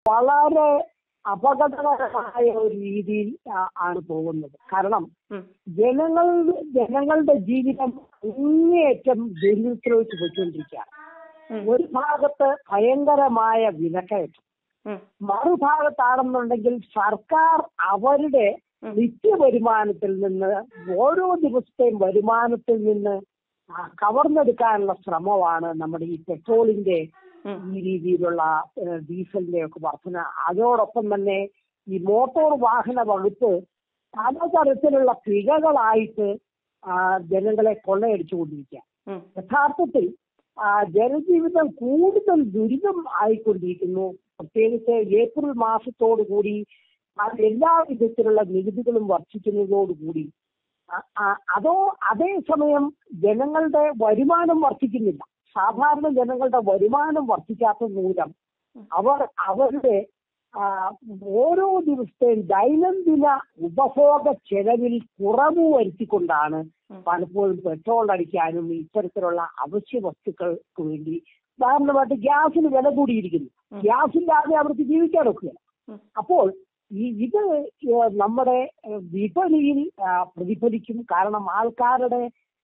വളരെ അപകടകരമായ ഒരു രീതിയിൽ ആ- ആണ് പോകുന്നത് കാരണം ഉം. ജനങ്ങൾ ജനങ്ങളുടെ ജീവിതം അങ്ങേയറ്റം ദുരിതത്തിലേക്ക് പോയിക്കൊണ്ടിരിക്കുകയാണ് ഉം. ഒരു ഭാഗത്ത് ഭയങ്കരമായ വിലക്കയറ്റം ഉം. മറുഭാഗത്താണെന്നുണ്ടെങ്കിൽ സർക്കാർ അവരുടെ ഉം. നിത്യ വരുമാനത്തിൽ നിന്ന് ഓരോ ദിവസത്തെയും വരുമാനത്തിൽ നിന്ന് ആ കവർന്നെടുക്കാനുള്ള ശ്രമമാണ് നമ്മുടെ ഈ പെട്രോളിന്റെ ഉം. ഈ രീതിയിലുള്ള ഏഹ്, ഡീസലിന്റെ ഒക്കെ വർധന അതോടൊപ്പം തന്നെ ഈ മോട്ടോർ വാഹന വകുപ്പ് പലതരത്തിലുള്ള പിഴകളായിട്ട് ആ, ജനങ്ങളെ കൊള്ളയടിച്ചുകൊണ്ടിരിക്കുക ഉം. യഥാർത്ഥത്തിൽ ആ, ജനജീവിതം കൂടുതൽ ദുരിതം ആയിക്കൊണ്ടിരിക്കുന്നു പ്രത്യേകിച്ച് ഏപ്രിൽ മാസത്തോടു കൂടി ആ എല്ലാ വിധത്തിലുള്ള നികുതികളും വർദ്ധിക്കുന്നതോടുകൂടി ആ, ആ, അതോ അതേസമയം ജനങ്ങളുടെ വരുമാനം വർദ്ധിക്കുന്നില്ല സാധാരണ ജനങ്ങളുടെ വരുമാനം വർദ്ധിക്കാത്തത് മൂലം അവർ അവരുടെ ആ, ഓരോ ദിവസത്തെയും ദൈനംദിന ഉപഭോഗ ചെലവിൽ കുറവ് വരുത്തിക്കൊണ്ടാണ് പലപ്പോഴും പെട്രോൾ അടിക്കാനും ഇത്തരത്തിലുള്ള അവശ്യ വസ്തുക്കൾക്ക് വേണ്ടി ഉദാഹരണമായിട്ട് ഗ്യാസിന് വില കൂടിയിരിക്കുന്നു ഉം. ഗ്യാസില്ലാതെ അവർക്ക് ജീവിക്കാൻ ഒക്കില്ല ഉം. അപ്പോൾ ഈ ഇത് ഏഹ്, നമ്മുടെ ഏഹ്, വിപണിയിൽ ആ, പ്രതിഫലിക്കും കാരണം ആൾക്കാരുടെ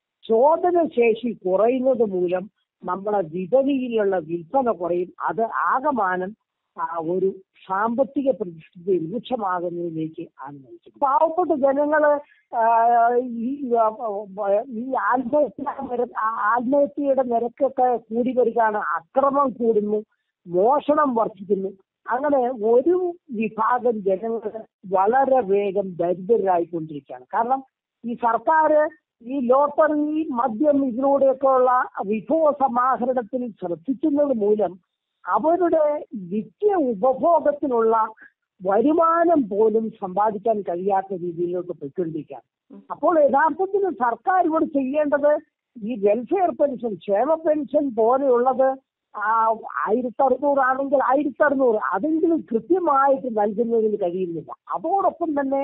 ചോദന ശേഷി കുറയുന്നത് മൂലം നമ്മുടെ വിപണിയിലുള്ള വിൽപ്പന കുറയും അത് ആകമാനം ആ, ഒരു സാമ്പത്തിക പ്രതിസന്ധി രൂക്ഷമാകുന്നതിലേക്ക് ആണ് നയിക്കുന്നത് പാവപ്പെട്ട ജനങ്ങള് ആ, ഈ ആ, ഈ ആത്മഹത്യ നിര- ആ- ആത്മഹത്യയുടെ നിരക്കൊക്കെ കൂടി വരികയാണ് അക്രമം കൂടുന്നു മോഷണം വർദ്ധിക്കുന്നു അങ്ങനെ ഒരു വിഭാഗം ജനങ്ങൾ വളരെ വേഗം ദരിദ്രരായിക്കൊണ്ടിരിക്കുകയാണ് കാരണം ഈ സർക്കാർ ഈ ലോട്ടറി മദ്യം ഇതിലൂടെയൊക്കെയുള്ള വിഭവ സമാഹരണത്തിൽ ശ്രദ്ധിക്കുന്നത് മൂലം അവരുടെ നിത്യ ഉപഭോഗത്തിനുള്ള വരുമാനം പോലും സമ്പാദിക്കാൻ കഴിയാത്ത രീതിയിലോട്ട് പോയിക്കൊണ്ടിരിക്കുകയാണ് അപ്പോൾ യഥാർത്ഥത്തിൽ സർക്കാർ ഇവിടെ ചെയ്യേണ്ടത് ഈ വെൽഫെയർ പെൻഷൻ ക്ഷേമ പെൻഷൻ പോലെയുള്ളത് ആ ആയിരത്തി അറുന്നൂറാണെങ്കിൽ ആയിരത്തി അറുന്നൂറ് അതെങ്കിലും കൃത്യമായിട്ട് നൽകുന്നതിന് കഴിയുന്നില്ല അതോടൊപ്പം തന്നെ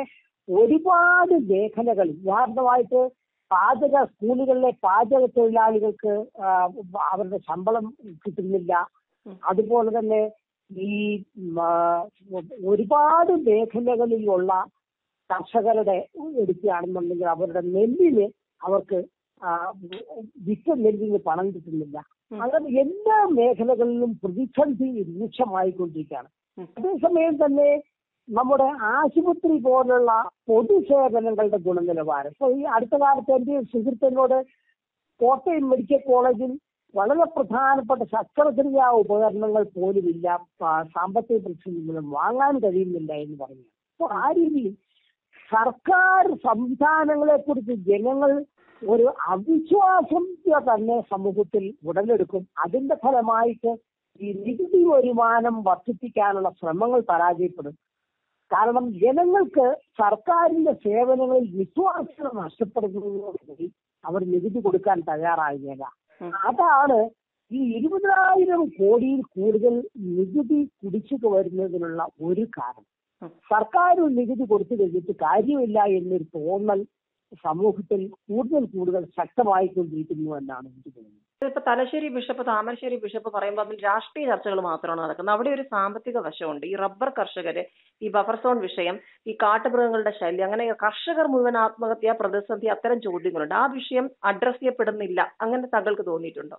ഒരുപാട് മേഖലകളിൽ ഉദാഹരണമായിട്ട് പാചക സ്കൂളുകളിലെ പാചക തൊഴിലാളികൾക്ക് ആ, അവരുടെ ശമ്പളം കിട്ടുന്നില്ല അതുപോലെ തന്നെ ഈ ഉം, ആ, ഒരുപാട് മേഖലകളിലുള്ള കർഷകരുടെ എടുക്കുകയാണെന്നുണ്ടെങ്കിൽ അവരുടെ നെല്ലിന് അവർക്ക് ആ, വിറ്റ നെല്ലിന് പണം കിട്ടുന്നില്ല അങ്ങനെ എല്ലാ മേഖലകളിലും പ്രതിസന്ധി രൂക്ഷമായിക്കൊണ്ടിരിക്കുകയാണ് ഉം. അതേസമയം തന്നെ നമ്മുടെ ആശുപത്രി പോലുള്ള പൊതുസേവനങ്ങളുടെ ഗുണനിലവാരം ഇപ്പൊ ഈ അടുത്ത കാലത്ത് എന്റെ ഒരു സുഹൃത്തിനോട് കോട്ടയം മെഡിക്കൽ കോളേജിൽ വളരെ പ്രധാനപ്പെട്ട ശസ്ത്രക്രിയാ ഉപകരണങ്ങൾ പോലുമില്ല പ- സാമ്പത്തിക പ്രതിസന്ധി മൂലം വാങ്ങാൻ കഴിയുന്നില്ല എന്ന് പറഞ്ഞു അപ്പോൾ ആ രീതിയിൽ സർക്കാർ സംവിധാനങ്ങളെ കുറിച്ച് ജനങ്ങൾ ഒരു അവിശ്വാസം തന്നെ സമൂഹത്തിൽ ഉടലെടുക്കും അതിന്റെ ഫലമായിട്ട് ഈ നികുതി വരുമാനം വർദ്ധിപ്പിക്കാനുള്ള ശ്രമങ്ങൾ പരാജയപ്പെടും കാരണം ജനങ്ങൾക്ക് സർക്കാരിന്റെ സേവനങ്ങളിൽ വിശ്വാസം നഷ്ടപ്പെടുന്നതോടുകൂടി അവർ നികുതി കൊടുക്കാൻ തയ്യാറാകുകയില്ല ഉം. അതാണ് ഈ ഇരുപതിനായിരം കോടിയിൽ കൂടുതൽ നികുതി കുടിശ്ശിക വരുന്നതിനുള്ള ഒരു കാരണം ഉം. സർക്കാർ നികുതി കൊടുത്തു കഴിഞ്ഞിട്ട് കാര്യമില്ല എന്നൊരു തോന്നൽ സമൂഹത്തിൽ കൂടുതൽ കൂടുതൽ ശക്തമായിക്കൊണ്ടിരിക്കുന്നു എന്നാണ് എനിക്ക് തോന്നുന്നത് ഇപ്പൊ തലശ്ശേരി ബിഷപ്പ് താമരശ്ശേരി ബിഷപ്പ് പറയുമ്പോൾ അതിൽ രാഷ്ട്രീയ ചർച്ചകൾ മാത്രമാണ് നടക്കുന്നത് അവിടെ ഒരു സാമ്പത്തിക വശമുണ്ട് ഈ റബ്ബർ കർഷകര് ഈ ബഫർ സോൺ വിഷയം ഈ കാട്ടുമൃഗങ്ങളുടെ ശല്യം അങ്ങനെ കർഷകർ മുഴുവൻ ആത്മഹത്യ പ്രതിസന്ധി അത്തരം ചോദ്യങ്ങളുണ്ട് ആ വിഷയം അഡ്രസ് ചെയ്യപ്പെടുന്നില്ല അങ്ങനെ താങ്കൾക്ക് തോന്നിയിട്ടുണ്ടോ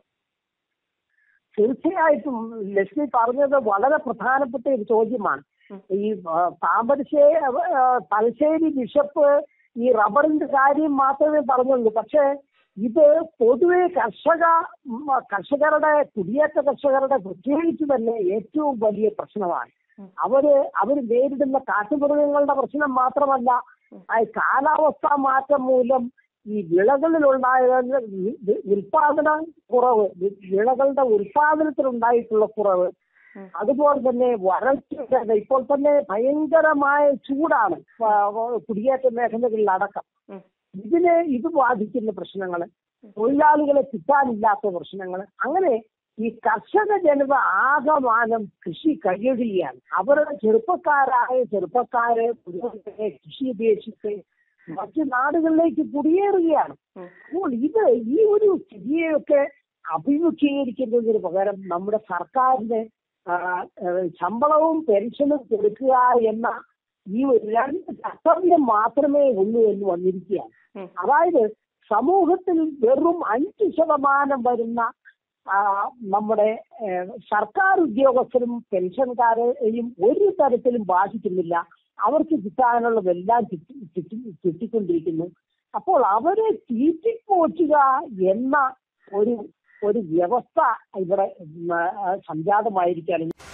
തീർച്ചയായിട്ടും ലക്ഷ്മി പറഞ്ഞത് വളരെ പ്രധാനപ്പെട്ട ഒരു ചോദ്യമാണ് ഉം. ഈ ആ, താമരശ്ശേരി ആ, തലശ്ശേരി ബിഷപ്പ് ഈ റബ്ബറിന്റെ കാര്യം മാത്രമേ പറഞ്ഞുള്ളൂ പക്ഷേ ഇത് പൊതുവെ കർഷക ഉം, കർഷകരുടെ കുടിയേറ്റ കർഷകരുടെ പ്രത്യേകിച്ച് തന്നെ ഏറ്റവും വലിയ പ്രശ്നമാണ് ഉം. അവര് അവര് നേരിടുന്ന കാട്ടുമൃഗങ്ങളുടെ പ്രശ്നം മാത്രമല്ല ആ കാലാവസ്ഥാ മാറ്റം മൂലം ഈ വിളകളിലുണ്ടായ വി- വി- ഉൽപാദന കുറവ് വി- വിളകളുടെ ഉൽപാദനത്തിലുണ്ടായിട്ടുള്ള കുറവ് ഉം. അതുപോലെ തന്നെ വരൾച്ച ഇപ്പോൾ തന്നെ ഭയങ്കരമായ ചൂടാണ് പ- കുടിയേറ്റ മേഖലകളിൽ അടക്കം ഉം. ഇതിനെ ഇത് ബാധിക്കുന്ന പ്രശ്നങ്ങൾ തൊഴിലാളികളെ കിട്ടാനില്ലാത്ത പ്രശ്നങ്ങൾ അങ്ങനെ ഈ കർഷക ജനത ആകമാനം കൃഷി കൈയൊഴിയാണ് അവരുടെ ചെറുപ്പക്കാരായ ചെറുപ്പക്കാരെ പുരോഗതിയെ കൃഷി ഉപേക്ഷിച്ച് മറ്റു നാടുകളിലേക്ക് കുടിയേറുകയാണ് ഉം. അപ്പോൾ ഇത് ഈ ഒരു സ്ഥിതിയെയൊക്കെ അഭിമുഖീകരിക്കുന്നതിന് പകരം നമ്മുടെ സർക്കാരിന് ആ, ഏഹ്, ശമ്പളവും പെൻഷനും കൊടുക്കുക എന്ന ഈ ഒരു രണ്ട് കർത്തവ്യം മാത്രമേ ഉള്ളൂ എന്ന് വന്നിരിക്കുകയാണ് ഉം. അതായത് സമൂഹത്തിൽ വെറും അഞ്ച് ശതമാനം വരുന്ന ആ, നമ്മുടെ ഏഹ്, സർക്കാർ ഉദ്യോഗസ്ഥരും പെൻഷൻകാരെയും ഒരു തരത്തിലും ബാധിക്കുന്നില്ല അവർക്ക് കിട്ടാനുള്ളതെല്ലാം കിട്ടി കിട്ടി- കിട്ടിക്കൊണ്ടിരിക്കുന്നു അപ്പോൾ അവരെ തീറ്റിപ്പോറ്റുക എന്ന ഒരു ഒരു വ്യവസ്ഥ ഇവിടെ ഉം, ആ, സംജാതമായിരിക്കുകയാണ്